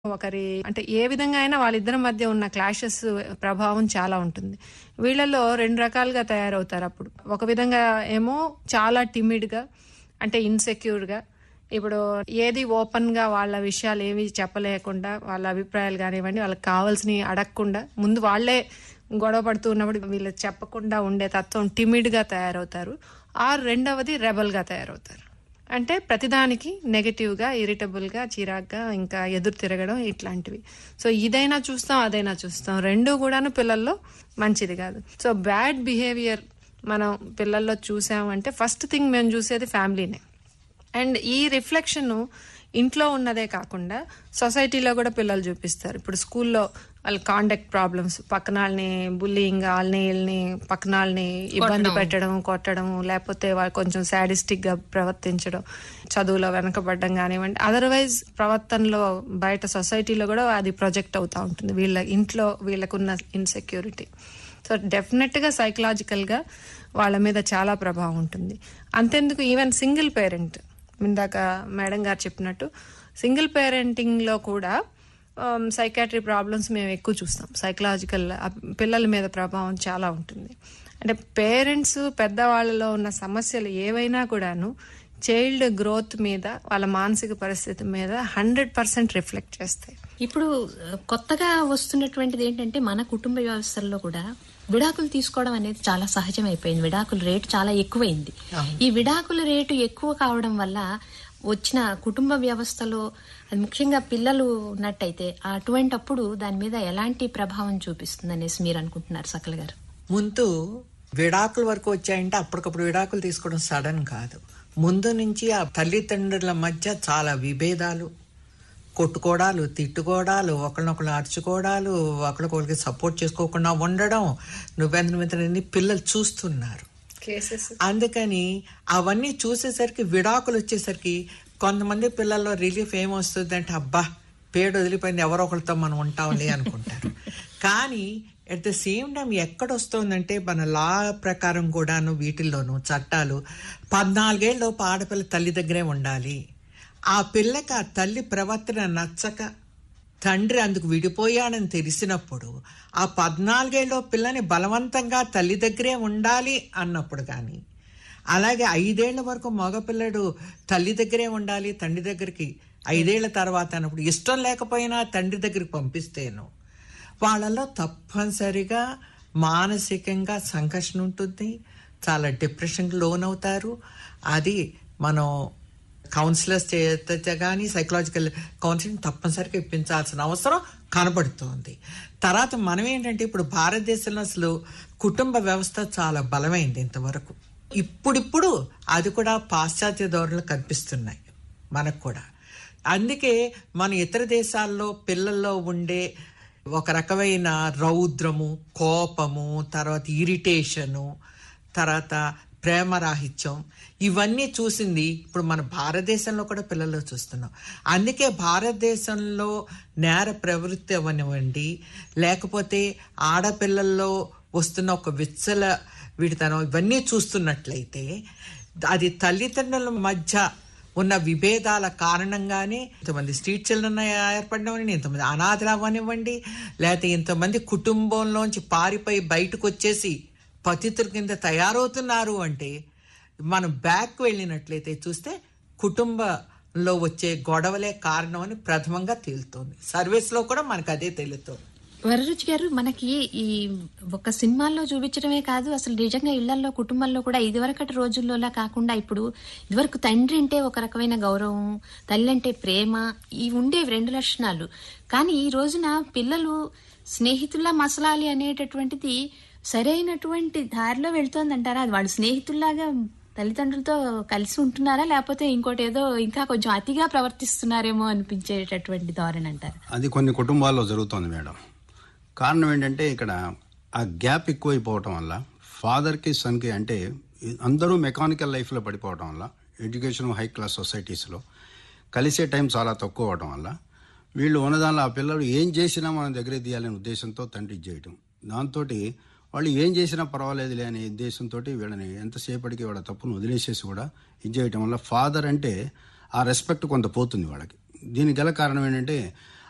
ఒకరి అంటే ఏ విధంగా అయినా వాళ్ళిద్దరి మధ్య ఉన్న క్లాషెస్ ప్రభావం చాలా ఉంటుంది వీళ్ళలో రెండు రకాలుగా తయారవుతారు అప్పుడు ఒక విధంగా ఏమో చాలా టిమిడ్ గా అంటే ఇన్సెక్యూర్ గా ఇప్పుడు ఏది ఓపెన్ గా వాళ్ళ విషయాలు ఏవి చెప్పలేకుండా వాళ్ళ అభిప్రాయాలు కానివ్వండి వాళ్ళకి కావాల్సినవి అడగకుండా ముందు వాళ్ళే గొడవ పడుతూ ఉన్నప్పుడు వీళ్ళు చెప్పకుండా ఉండే తత్వం టిమిడ్ గా తయారవుతారు ఆర్ రెండవది రెబల్ గా తయారవుతారు అంటే ప్రతిదానికి నెగటివ్ గా ఇరిటబుల్ గా చిరాగ్గా ఇంకా ఎదురు తిరగడం ఇట్లాంటివి సో ఇదైనా చూస్తాం అదైనా చూస్తాం రెండు కూడాను పిల్లల్లో మంచిది కాదు సో బ్యాడ్ బిహేవియర్ మనం పిల్లల్లో చూసామంటే ఫస్ట్ థింగ్ మేము చూసేది ఫ్యామిలీనే అండ్ ఈ రిఫ్లెక్షన్ ఇంట్లో ఉన్నదే కాకుండా సొసైటీలో కూడా పిల్లలు చూపిస్తారు ఇప్పుడు స్కూల్లో వాళ్ళ కాండక్ట్ ప్రాబ్లమ్స్ పక్కన వాళ్ళని బుల్లింగ్ వాళ్ళని వీళ్ళని పక్కన వాళ్ళని ఇబ్బంది పెట్టడం కొట్టడం లేకపోతే వాళ్ళు కొంచెం సాడిస్టిక్ గా ప్రవర్తించడం చదువులో వెనకబడడం కానివ్వండి అదర్వైజ్ ప్రవర్తనలో బయట సొసైటీలో కూడా అది ప్రొజెక్ట్ అవుతా ఉంటుంది వీళ్ళ ఇంట్లో వీళ్ళకున్న ఇన్సెక్యూరిటీ సో డెఫినెట్ గా సైకలాజికల్ గా వాళ్ళ మీద చాలా ప్రభావం ఉంటుంది అంతెందుకు ఈవెన్ సింగిల్ పేరెంట్ ఇందాక మేడం గారు చెప్పినట్టు సింగిల్ పేరెంటింగ్ లో కూడా సైకాట్రీ ప్రాబ్లమ్స్ మేము ఎక్కువ చూస్తాం సైకలాజికల్ పిల్లల మీద ప్రభావం చాలా ఉంటుంది అంటే పేరెంట్స్ పెద్దవాళ్ళలో ఉన్న సమస్యలు ఏవైనా కూడాను చైల్డ్ గ్రోత్ మీద వాళ్ళ మానసిక పరిస్థితి మీద హండ్రెడ్ పర్సెంట్ రిఫ్లెక్ట్ చేస్తాయి ఇప్పుడు ఆ, కొత్తగా వస్తున్నటువంటిది ఏంటంటే మన కుటుంబ వ్యవస్థల్లో కూడా విడాకులు తీసుకోవడం అనేది చాలా సహజం అయిపోయింది విడాకుల రేటు చాలా ఎక్కువైంది ఈ విడాకుల రేటు ఎక్కువ కావడం వల్ల వచ్చిన కుటుంబ వ్యవస్థలో అది ముఖ్యంగా పిల్లలు ఉన్నట్టయితే అటువంటప్పుడు దాని మీద ఎలాంటి ప్రభావం చూపిస్తుంది అనేసి మీరు అనుకుంటున్నారు సకల గారు ముందు విడాకుల వరకు వచ్చాయంటే అప్పటికప్పుడు విడాకులు తీసుకోవడం సడన్ కాదు ముందు నుంచి ఆ తల్లిదండ్రుల మధ్య చాలా విభేదాలు కొట్టుకోవడాలు తిట్టుకోవడాలు ఒకరినొకరు అరుచుకోవడాలు ఒకరికొకరికి సపోర్ట్ చేసుకోకుండా ఉండడం నువ్వెంత నువ్వెంతని పిల్లలు చూస్తున్నారు కేసెస్ అందుకని అవన్నీ చూసేసరికి విడాకులు వచ్చేసరికి కొంతమంది పిల్లల్లో రిలీఫ్ ఏమొస్తుందంటే అబ్బా పేడు వదిలిపోయింది ఎవరో ఒకరితో మనం ఉంటాంలే అనుకుంటారు కానీ ఎట్ ద సేమ్ టైం ఎక్కడ వస్తుందంటే మన లా ప్రకారం కూడాను వీటిల్లోనూ చట్టాలు పద్నాలుగేళ్ళలోపు ఆడపిల్ల తల్లి దగ్గరే ఉండాలి ఆ పిల్లకి ఆ తల్లి ప్రవర్తన నచ్చక తండ్రి అందుకు విడిపోయాడని తెలిసినప్పుడు ఆ పద్నాలుగేళ్ళలో పిల్లని బలవంతంగా తల్లి దగ్గరే ఉండాలి అన్నప్పుడు కానీ అలాగే ఐదేళ్ల వరకు మగపిల్లడు తల్లి దగ్గరే ఉండాలి తండ్రి దగ్గరికి ఐదేళ్ల తర్వాత అన్నప్పుడు ఇష్టం లేకపోయినా తండ్రి దగ్గరికి పంపిస్తేను వాళ్ళలో తప్పనిసరిగా మానసికంగా సంఘర్షణ ఉంటుంది చాలా డిప్రెషన్కి లోనవుతారు అది మనం కౌన్సిలర్స్ చేత కానీ సైకలాజికల్ కౌన్సిలింగ్ తప్పనిసరిగా ఇప్పించాల్సిన అవసరం కనబడుతోంది తర్వాత మనం ఏంటంటే ఇప్పుడు భారతదేశంలో అసలు కుటుంబ వ్యవస్థ చాలా బలమైంది ఇంతవరకు ఇప్పుడిప్పుడు అది కూడా పాశ్చాత్య ధోరణులు కనిపిస్తున్నాయి మనకు కూడా అందుకే మన ఇతర దేశాల్లో పిల్లల్లో ఉండే ఒక రకమైన రౌద్రము కోపము తర్వాత ఇరిటేషను తర్వాత ప్రేమరాహిత్యం ఇవన్నీ చూసింది ఇప్పుడు మన భారతదేశంలో కూడా పిల్లల్లో చూస్తున్నాం అందుకే భారతదేశంలో నేర ప్రవృత్తి అవనివ్వండి లేకపోతే ఆడపిల్లల్లో వస్తున్న ఒక విచ్చల విడితనం ఇవన్నీ చూస్తున్నట్లయితే అది తల్లిదండ్రుల మధ్య ఉన్న విభేదాల కారణంగానే ఇంతమంది స్ట్రీట్ చిల్డ్రన్ ఏర్పడడం ఇంతమంది అనాథలు అవ్వనివ్వండి లేకపోతే ఇంతమంది కుటుంబంలోంచి పారిపోయి బయటకు వచ్చేసి పతితుల కింద తయారవుతున్నారు అంటే మనం బ్యాక్ వెళ్ళినట్లయితే చూస్తే కుటుంబంలో వచ్చే గొడవలే కారణం అని ప్రథమంగా తేలుతోంది సర్వీస్ లో కూడా మనకు అదే తెలుస్తుంది వరరుచి గారు మనకి ఈ ఒక సినిమాల్లో చూపించడమే కాదు అసలు నిజంగా ఇళ్లలో కుటుంబంలో కూడా ఇదివరకటి రోజుల్లోలా కాకుండా ఇప్పుడు ఇదివరకు తండ్రి అంటే ఒక రకమైన గౌరవం తల్లి అంటే ప్రేమ ఈ ఉండేవి రెండు లక్షణాలు కానీ ఈ రోజున పిల్లలు స్నేహితుల్లా మసలాలి అనేటటువంటిది సరైనటువంటి దారిలో వెళ్తోందంటారా అది వాళ్ళు స్నేహితుల్లాగా తల్లిదండ్రులతో కలిసి ఉంటున్నారా లేకపోతే ఇంకోటి ఏదో ఇంకా కొంచెం అతిగా ప్రవర్తిస్తున్నారేమో అనిపించేటటువంటి ధోరణి అంటారు అది కొన్ని కుటుంబాల్లో జరుగుతోంది మేడం కారణం ఏంటంటే ఇక్కడ ఆ గ్యాప్ ఎక్కువైపోవటం వల్ల ఫాదర్కి సన్కి అంటే అందరూ మెకానికల్ లైఫ్లో పడిపోవటం వల్ల ఎడ్యుకేషన్ హై క్లాస్ సొసైటీస్లో కలిసే టైం చాలా తక్కువ అవడం వల్ల వీళ్ళు ఉన్నదానిలో ఆ పిల్లలు ఏం చేసినా మన దగ్గరే తీయాలనే ఉద్దేశంతో తండ్రి చేయటం దాంతో వాళ్ళు ఏం చేసినా పర్వాలేదులే అనే ఉద్దేశంతో వీళ్ళని ఎంతసేపటికి వాళ్ళ తప్పును వదిలేసేసి కూడా ఇది చేయటం వల్ల ఫాదర్ అంటే ఆ రెస్పెక్ట్ కొంత పోతుంది వాళ్ళకి దీనికి గల కారణం ఏంటంటే